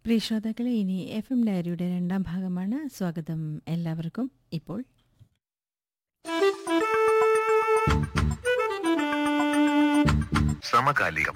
പ്രിയ ശ്രോതാക്കളെ ഇനി F M ഡയറിയുടെ രണ്ടാം ഭാഗമാണ് സ്വാഗതം എല്ലാവർക്കും ഇപ്പോൾ സമകാലികം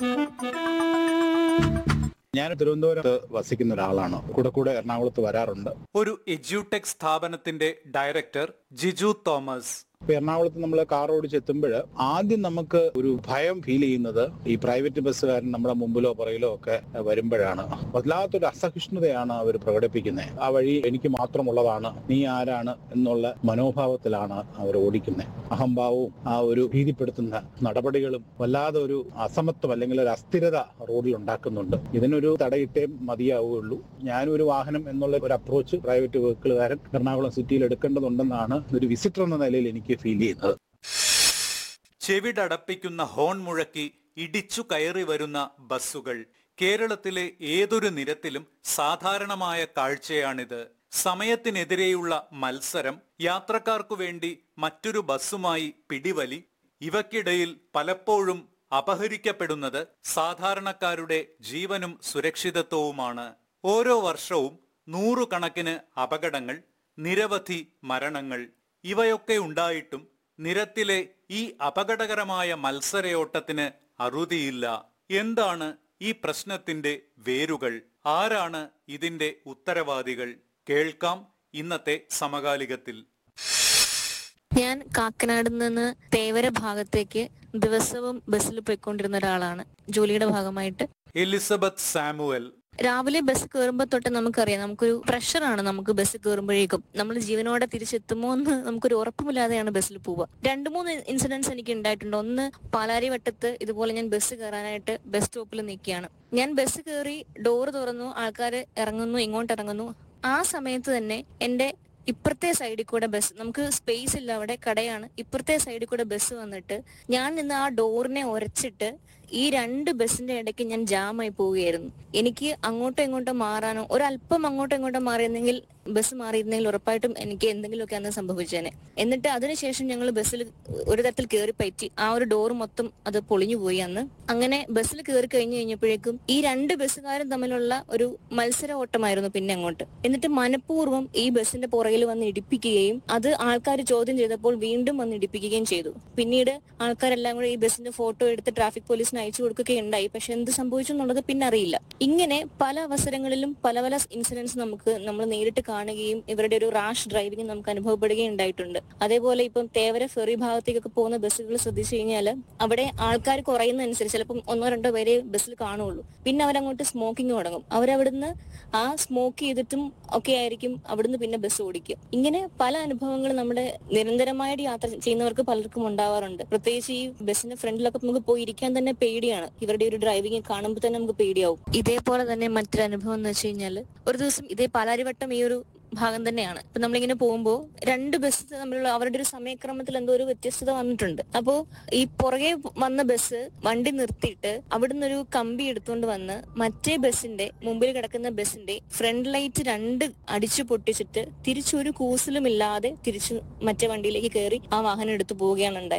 ഞാൻ തിരുവനന്തപുരത്ത് വസിക്കുന്ന ഒരാളാണ് കൂടെ കൂടെ എറണാകുളത്ത് വരാറുണ്ട് ഒരു എജ്യൂടെക് സ്ഥാപനത്തിന്റെ ഡയറക്ടർ ജിജു തോമസ് ഇപ്പൊ എറണാകുളത്ത് നമ്മൾ കാർ ഓടിച്ചെത്തുമ്പോൾ ആദ്യം നമുക്ക് ഒരു ഭയം ഫീൽ ചെയ്യുന്നത് ഈ പ്രൈവറ്റ് ബസ്സുകാരൻ നമ്മുടെ മുമ്പിലോ പുറകിലോ ഒക്കെ വരുമ്പോഴാണ് വല്ലാത്തൊരു അസഹിഷ്ണുതയാണ് അവർ പ്രകടിപ്പിക്കുന്നത് ആ വഴി എനിക്ക് മാത്രമുള്ളതാണ് നീ ആരാണ് എന്നുള്ള മനോഭാവത്തിലാണ് അവർ ഓടിക്കുന്നത് അഹംഭാവവും ആ ഒരു ഭീതിപ്പെടുത്തുന്ന നടപടികളും വല്ലാതെ ഒരു അസമത്വം അല്ലെങ്കിൽ ഒരു അസ്ഥിരത റോഡിൽ ഉണ്ടാക്കുന്നുണ്ട് ഇതിനൊരു തടയിട്ടേ മതിയാവുകയുള്ളൂ ഞാനൊരു വാഹനം എന്നുള്ള ഒരു അപ്രോച്ച് പ്രൈവറ്റ് വെഹിക്കിളുകാരൻ എറണാകുളം സിറ്റിയിൽ എടുക്കേണ്ടതുണ്ടെന്നാണ് ഒരു വിസിറ്റർ എന്ന നിലയിൽ എനിക്ക് ഫീൽ ചെയ്യുന്നത് ചെവിടടപ്പിക്കുന്ന ഹോൺ മുഴക്കി ഇടിച്ചു കയറി വരുന്ന ബസ്സുകൾ കേരളത്തിലെ ഏതൊരു നിരത്തിലും സാധാരണമായ കാഴ്ചയാണിത് സമയത്തിനെതിരെയുള്ള മത്സരം യാത്രക്കാർക്കു വേണ്ടി മറ്റൊരു ബസ്സുമായി പിടിവലി ഇവക്കിടയിൽ പലപ്പോഴും അപഹരിക്കപ്പെടുന്നത് സാധാരണക്കാരുടെ ജീവനും സുരക്ഷിതത്വവുമാണ് ഓരോ വർഷവും നൂറുകണക്കിന് അപകടങ്ങൾ നിരവധി മരണങ്ങൾ ഇവയൊക്കെ ഉണ്ടായിട്ടും നിരത്തിലെ ഈ അപകടകരമായ മത്സരയോട്ടത്തിന് അറുതിയില്ല എന്താണ് ഈ പ്രശ്നത്തിന്റെ വേരുകൾ ആരാണ് ഇതിന്റെ ഉത്തരവാദികൾ കേൾക്കാം ഇന്നത്തെ സമകാലികത്തിൽ ഞാൻ കാക്കനാട് നിന്ന് തേവര ഭാഗത്തേക്ക് ദിവസവും ബസ്സിൽ പോയിക്കൊണ്ടിരുന്ന ഒരാളാണ് ജോലിയുടെ ഭാഗമായിട്ട് എലിസബത്ത് സാമുവൽ രാവിലെ ബസ് കയറുമ്പോൾ തൊട്ട് നമുക്കറിയാം നമുക്കൊരു പ്രഷറാണ് നമുക്ക് ബസ് കയറുമ്പോഴേക്കും നമ്മൾ ജീവനോടെ തിരിച്ചെത്തുമോ എന്ന് നമുക്കൊരു ഉറപ്പുമില്ലാതെയാണ് ബസ്സിൽ പോവുക രണ്ട് മൂന്ന് ഇൻസിഡൻസ് എനിക്ക് ഉണ്ടായിട്ടുണ്ട് ഒന്ന് പാലാരി വട്ടത്ത് ഇതുപോലെ ഞാൻ ബസ് കയറാനായിട്ട് ബസ് സ്റ്റോപ്പിൽ നിൽക്കുകയാണ് ഞാൻ ബസ് കയറി ഡോറ് തുറന്നു ആൾക്കാർ ഇറങ്ങുന്നു ഇങ്ങോട്ട് ഇറങ്ങുന്നു ആ സമയത്ത് തന്നെ എന്റെ ഇപ്പുറത്തെ സൈഡിൽ കൂടെ ബസ് നമുക്ക് സ്പേസ് ഇല്ല അവിടെ കടയാണ് ഇപ്പുറത്തെ സൈഡിൽ കൂടെ ബസ് വന്നിട്ട് ഞാൻ നിന്ന് ആ ഡോറിനെ ഉരച്ചിട്ട് ഈ രണ്ട് ബസ്സിന്റെ ഇടയ്ക്ക് ഞാൻ ജാമായി പോവുകയായിരുന്നു എനിക്ക് അങ്ങോട്ടോ ഇങ്ങോട്ടോ മാറാനോ ഒരല്പം അങ്ങോട്ടോ ഇങ്ങോട്ടോ മാറിയിരുന്നെങ്കിൽ ബസ് മാറിയിരുന്നെങ്കിൽ ഉറപ്പായിട്ടും എനിക്ക് എന്തെങ്കിലുമൊക്കെ അന്ന് സംഭവിച്ചേനെ എന്നിട്ട് അതിനുശേഷം ഞങ്ങൾ ബസ്സിൽ ഒരു തരത്തിൽ കയറി പറ്റി ആ ഒരു ഡോർ മൊത്തം അത് പൊളിഞ്ഞു പോയി അന്ന് അങ്ങനെ ബസ്സിൽ കയറി കഴിഞ്ഞു കഴിഞ്ഞപ്പോഴേക്കും ഈ രണ്ട് ബസ്സുകാരും തമ്മിലുള്ള ഒരു മത്സര ഓട്ടമായിരുന്നു പിന്നെ അങ്ങോട്ട് എന്നിട്ട് മനഃപൂർവ്വം ഈ ബസ്സിന്റെ പുറകിൽ വന്ന് ഇടിപ്പിക്കുകയും അത് ആൾക്കാർ ചോദ്യം ചെയ്തപ്പോൾ വീണ്ടും വന്ന് ഇടിപ്പിക്കുകയും ചെയ്തു പിന്നീട് ആൾക്കാരെല്ലാം കൂടെ ഈ ബസ്സിന്റെ ഫോട്ടോ എടുത്ത് ട്രാഫിക് പോലീസിന് അയച്ചു കൊടുക്കുകയുണ്ടായി പക്ഷെ എന്ത് സംഭവിച്ചു എന്നുള്ളത് പിന്നെ അറിയില്ല ഇങ്ങനെ പല അവസരങ്ങളിലും പല പല ഇൻസിഡൻസ് നമുക്ക് നമ്മൾ നേരിട്ട് കാണുകയും ഇവരുടെ ഒരു റാഷ് ഡ്രൈവിംഗ് നമുക്ക് അനുഭവപ്പെടുകയും ഉണ്ടായിട്ടുണ്ട് അതേപോലെ ഇപ്പം തേവര ഫെറി ഭാഗത്തേക്കൊക്കെ പോകുന്ന ബസ്സുകൾ ശ്രദ്ധിച്ചു കഴിഞ്ഞാൽ അവിടെ ആൾക്കാർ കുറയുന്നതനുസരിച്ച് ചിലപ്പം ഒന്നോ രണ്ടോ പേരെ ബസ്സിൽ കാണുള്ളൂ പിന്നെ അവരങ്ങോട്ട് സ്മോക്കിംഗ് തുടങ്ങും അവരവിടുന്ന് ആ സ്മോക്ക് ചെയ്തിട്ടും ഒക്കെ ആയിരിക്കും അവിടുന്ന് പിന്നെ ബസ് ഓടിക്കുക ഇങ്ങനെ പല അനുഭവങ്ങളും നമ്മുടെ നിരന്തരമായിട്ട് യാത്ര ചെയ്യുന്നവർക്ക് പലർക്കും ഉണ്ടാവാറുണ്ട് പ്രത്യേകിച്ച് ഈ ബസ്സിന്റെ ഫ്രണ്ടിലൊക്കെ നമുക്ക് പോയി ഇരിക്കാൻ തന്നെ പേടിയാണ് ഇവരുടെ ഒരു ഡ്രൈവിംഗ് കാണുമ്പോൾ തന്നെ നമുക്ക് പേടിയാവും ഇതേപോലെ തന്നെ മറ്റൊരു അനുഭവം എന്ന് വെച്ച് കഴിഞ്ഞാൽ ഒരു ദിവസം ഇതേ പാലാരിവട്ടം ഈ ഒരു ഭാഗം തന്നെയാണ് ഇപ്പൊ നമ്മളിങ്ങനെ പോകുമ്പോൾ രണ്ട് ബസ് തമ്മിലുള്ള അവരുടെ ഒരു സമയക്രമത്തിൽ എന്തോ ഒരു വ്യത്യസ്തത വന്നിട്ടുണ്ട് അപ്പോ ഈ പുറകെ വന്ന ബസ് വണ്ടി നിർത്തിയിട്ട് അവിടുന്ന് ഒരു കമ്പി എടുത്തുകൊണ്ട് വന്ന് മറ്റേ ബസ്സിന്റെ മുമ്പിൽ കിടക്കുന്ന ബസ്സിന്റെ ഫ്രണ്ട് ലൈറ്റ് രണ്ട് അടിച്ചു പൊട്ടിച്ചിട്ട് തിരിച്ചൊരു കൂസലും ഇല്ലാതെ തിരിച്ച് മറ്റേ വണ്ടിയിലേക്ക് കയറി ആ വാഹനം എടുത്തു പോവുകയാണ് ഉണ്ടായത്